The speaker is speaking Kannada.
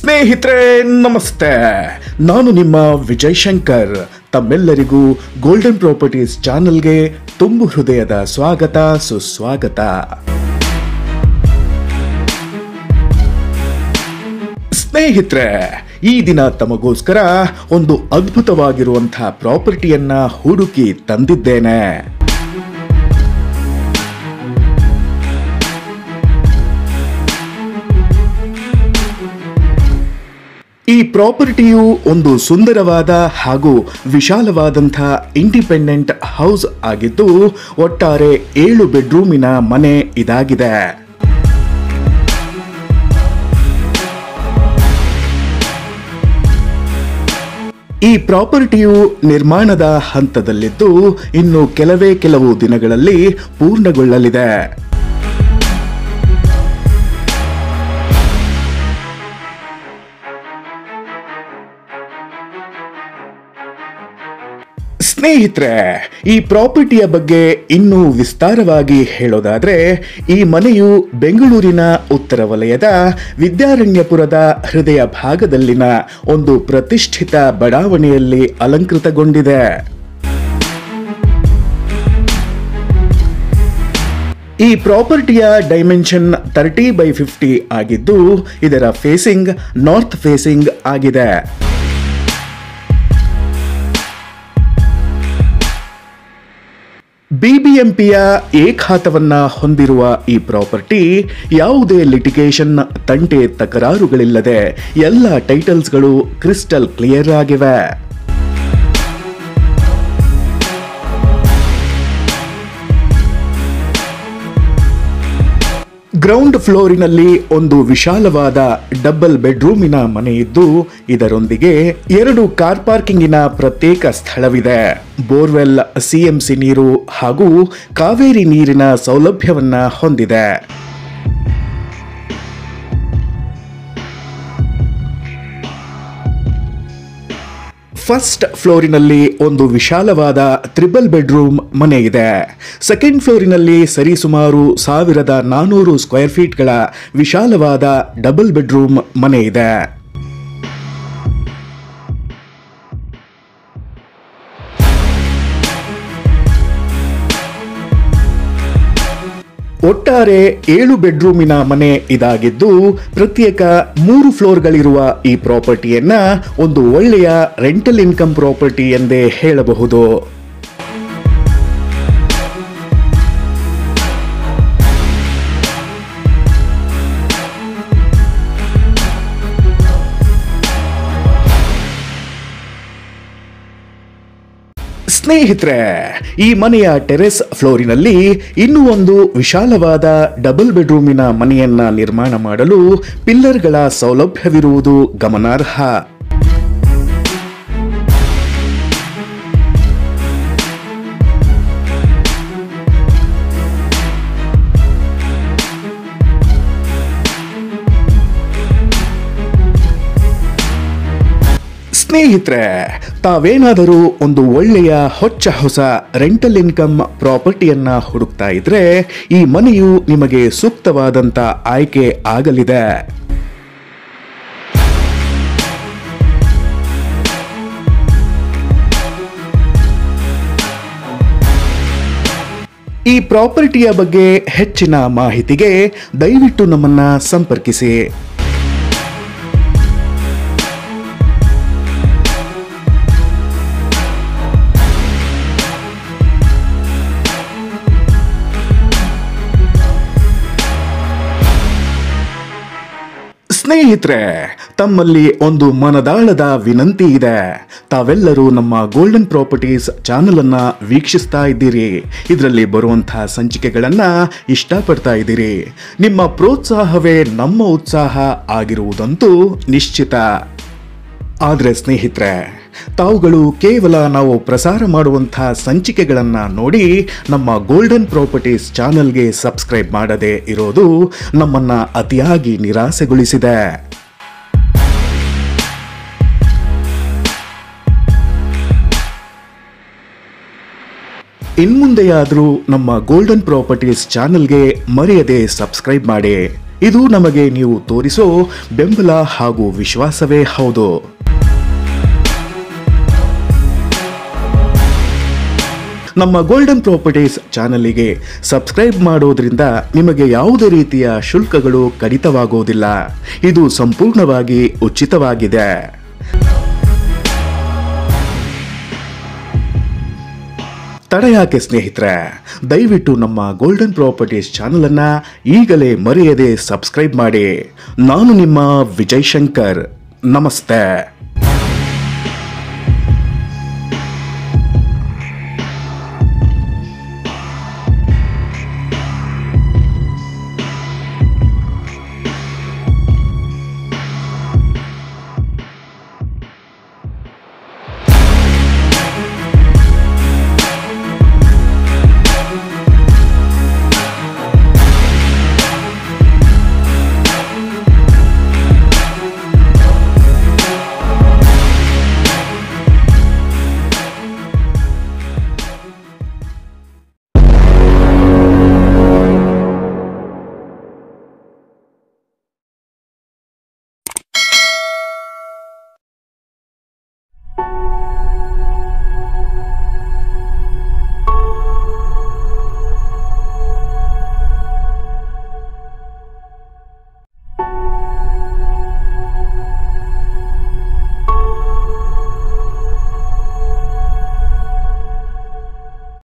ಸ್ನೇಹಿತರೆ ನಮಸ್ತೆ ನಾನು ನಿಮ್ಮ ವಿಜಯ್ ಶಂಕರ್ ತಮ್ಮೆಲ್ಲರಿಗೂ ಗೋಲ್ಡನ್ ಪ್ರಾಪರ್ಟೀಸ್ ಚಾನಲ್ಗೆ ತುಂಬು ಹೃದಯದ ಸ್ವಾಗತ ಸುಸ್ವಾಗತ ಸ್ನೇಹಿತರೆ ಈ ದಿನ ತಮಗೋಸ್ಕರ ಒಂದು ಅದ್ಭುತವಾಗಿರುವಂತಹ ಪ್ರಾಪರ್ಟಿಯನ್ನ ಹುಡುಕಿ ತಂದಿದ್ದೇನೆ ಈ ಪ್ರಾಪರ್ಟಿಯು ಒಂದು ಸುಂದರವಾದ ಹಾಗೂ ವಿಶಾಲವಾದಂಥ ಇಂಡಿಪೆಂಡೆಂಟ್ ಹೌಸ್ ಆಗಿದ್ದು ಒಟ್ಟಾರೆ ಏಳು ಬೆಡ್ರೂಮಿನ ಮನೆ ಇದಾಗಿದೆ ಈ ಪ್ರಾಪರ್ಟಿಯು ನಿರ್ಮಾಣದ ಹಂತದಲ್ಲಿದ್ದು ಇನ್ನು ಕೆಲವೇ ಕೆಲವು ದಿನಗಳಲ್ಲಿ ಪೂರ್ಣಗೊಳ್ಳಲಿದೆ ಸ್ನೇಹಿತರೆ ಈ ಪ್ರಾಪರ್ಟಿಯ ಬಗ್ಗೆ ಇನ್ನೂ ವಿಸ್ತಾರವಾಗಿ ಹೇಳೋದಾದ್ರೆ ಈ ಮನೆಯು ಬೆಂಗಳೂರಿನ ಉತ್ತರ ವಲಯದ ವಿದ್ಯಾರಣ್ಯಪುರದ ಹೃದಯ ಭಾಗದಲ್ಲಿನ ಒಂದು ಪ್ರತಿಷ್ಠಿತ ಬಡಾವಣೆಯಲ್ಲಿ ಅಲಂಕೃತಗೊಂಡಿದೆ ಈ ಪ್ರಾಪರ್ಟಿಯ ಡೈಮೆನ್ಷನ್ ತರ್ಟಿ ಬೈ ಫಿಫ್ಟಿ ಆಗಿದ್ದು ಇದರ ಫೇಸಿಂಗ್ ನಾರ್ತ್ ಫೇಸಿಂಗ್ ಆಗಿದೆ ಬಿಬಿಎಂಪಿಯ ಏಕಾತವನ್ನ ಹೊಂದಿರುವ ಈ ಪ್ರಾಪರ್ಟಿ ಯಾವುದೇ ಲಿಟಿಗೇಷನ್ ತಂಟೆ ತಕರಾರುಗಳಿಲ್ಲದೆ ಎಲ್ಲ ಟೈಟಲ್ಸ್ಗಳು ಕ್ರಿಸ್ಟಲ್ ಕ್ಲಿಯರ್ ಆಗಿವೆ ಗ್ರೌಂಡ್ ಫ್ಲೋರಿನಲ್ಲಿ ಒಂದು ವಿಶಾಲವಾದ ಡಬಲ್ ಬೆಡ್ರೂಮಿನ ಮನೆ ಇದ್ದು ಇದರೊಂದಿಗೆ ಎರಡು ಕಾರ್ ಪಾರ್ಕಿಂಗಿನ ಪ್ರತ್ಯೇಕ ಸ್ಥಳವಿದೆ ಬೋರ್ವೆಲ್ ಸಿಎಂಸಿ ನೀರು ಹಾಗೂ ಕಾವೇರಿ ನೀರಿನ ಸೌಲಭ್ಯವನ್ನ ಹೊಂದಿದೆ ಫಸ್ಟ್ ಫ್ಲೋರಿನಲ್ಲಿ ಒಂದು ವಿಶಾಲವಾದ ತ್ರಿಬಲ್ ಬೆಡ್ರೂಮ್ ಮನೆ ಇದೆ ಸೆಕೆಂಡ್ ಫ್ಲೋರಿನಲ್ಲಿ ಸರಿಸುಮಾರು ಸಾವಿರದ ನಾನೂರು ಸ್ಕ್ವೇರ್ ಫೀಟ್ಗಳ ವಿಶಾಲವಾದ ಡಬಲ್ ಬೆಡ್ರೂಮ್ ಮನೆ ಇದೆ ಒಟ್ಟಾರೆ ಏಳು ಬೆಡ್ರೂಮಿನ ಮನೆ ಇದಾಗಿದ್ದು ಪ್ರತ್ಯೇಕ ಮೂರು ಫ್ಲೋರ್ಗಳಿರುವ ಈ ಪ್ರಾಪರ್ಟಿಯನ್ನ ಒಂದು ಒಳ್ಳೆಯ ರೆಂಟಲ್ ಇನ್ಕಮ್ ಪ್ರಾಪರ್ಟಿ ಎಂದೇ ಹೇಳಬಹುದು ಸ್ನೇಹಿತರೆ ಈ ಮನೆಯ ಟೆರೆಸ್ ಫ್ಲೋರಿನಲ್ಲಿ ಇನ್ನೂ ಒಂದು ವಿಶಾಲವಾದ ಡಬಲ್ ಬೆಡ್ರೂಮಿನ ಮನೆಯನ್ನ ನಿರ್ಮಾಣ ಮಾಡಲು ಪಿಲ್ಲರ್ಗಳ ಸೌಲಭ್ಯವಿರುವುದು ಗಮನಾರ್ಹ ಸ್ನೇಹಿತರೆ ತಾವೇನಾದರೂ ಒಂದು ಒಳ್ಳೆಯ ಹೊಚ್ಚ ಹೊಸ ರೆಂಟಲ್ ಇನ್ಕಮ್ ಪ್ರಾಪರ್ಟಿಯನ್ನ ಹುಡುಕ್ತಾ ಇದ್ರೆ ಈ ಮನೆಯು ನಿಮಗೆ ಸೂಕ್ತವಾದಂತ ಆಯ್ಕೆ ಆಗಲಿದೆ ಈ ಪ್ರಾಪರ್ಟಿಯ ಬಗ್ಗೆ ಹೆಚ್ಚಿನ ಮಾಹಿತಿಗೆ ದಯವಿಟ್ಟು ನಮ್ಮನ್ನ ಸಂಪರ್ಕಿಸಿ ಸ್ನೇಹಿತರೆ ತಮ್ಮಲ್ಲಿ ಒಂದು ಮನದಾಳದ ವಿನಂತಿ ಇದೆ ತಾವೆಲ್ಲರೂ ನಮ್ಮ ಗೋಲ್ಡನ್ ಪ್ರಾಪರ್ಟೀಸ್ ಚಾನೆಲ್ ಅನ್ನ ವೀಕ್ಷಿಸ್ತಾ ಇದ್ದೀರಿ ಇದರಲ್ಲಿ ಬರುವಂತಹ ಸಂಚಿಕೆಗಳನ್ನ ಇಷ್ಟಪಡ್ತಾ ಇದ್ದೀರಿ ನಿಮ್ಮ ಪ್ರೋತ್ಸಾಹವೇ ನಮ್ಮ ಉತ್ಸಾಹ ಆಗಿರುವುದಂತೂ ನಿಶ್ಚಿತ ಆದರೆ ಸ್ನೇಹಿತರೆ ತಾವುಗಳು ಕೇವಲ ನಾವು ಪ್ರಸಾರ ಮಾಡುವಂತಹ ಸಂಚಿಕೆಗಳನ್ನು ನೋಡಿ ನಮ್ಮ ಗೋಲ್ಡನ್ ಪ್ರಾಪರ್ಟೀಸ್ ಚಾನೆಲ್ಗೆ ಸಬ್ಸ್ಕ್ರೈಬ್ ಮಾಡದೆ ಇರೋದು ನಮ್ಮನ್ನ ಅತಿಯಾಗಿ ನಿರಾಸೆಗೊಳಿಸಿದೆ ಇನ್ಮುಂದೆಯಾದರೂ ನಮ್ಮ ಗೋಲ್ಡನ್ ಪ್ರಾಪರ್ಟೀಸ್ ಚಾನೆಲ್ಗೆ ಮರೆಯದೆ ಸಬ್ಸ್ಕ್ರೈಬ್ ಮಾಡಿ ಇದು ನಮಗೆ ನೀವು ತೋರಿಸೋ ಬೆಂಬಲ ಹಾಗೂ ವಿಶ್ವಾಸವೇ ಹೌದು ನಮ್ಮ ಗೋಲ್ಡನ್ ಪ್ರಾಪರ್ಟೀಸ್ ಚಾನಲಿಗೆ ಸಬ್ಸ್ಕ್ರೈಬ್ ಮಾಡೋದ್ರಿಂದ ನಿಮಗೆ ಯಾವುದೇ ರೀತಿಯ ಶುಲ್ಕಗಳು ಕಡಿತವಾಗುವುದಿಲ್ಲ ಇದು ಸಂಪೂರ್ಣವಾಗಿ ಉಚಿತವಾಗಿದೆ ತಡ ಯಾಕೆ ಸ್ನೇಹಿತರೆ ದಯವಿಟ್ಟು ನಮ್ಮ ಗೋಲ್ಡನ್ ಪ್ರಾಪರ್ಟೀಸ್ ಚಾನಲನ್ನು ಈಗಲೇ ಮರೆಯದೆ ಸಬ್ಸ್ಕ್ರೈಬ್ ಮಾಡಿ ನಾನು ನಿಮ್ಮ ವಿಜಯ್ ಶಂಕರ್ ನಮಸ್ತೆ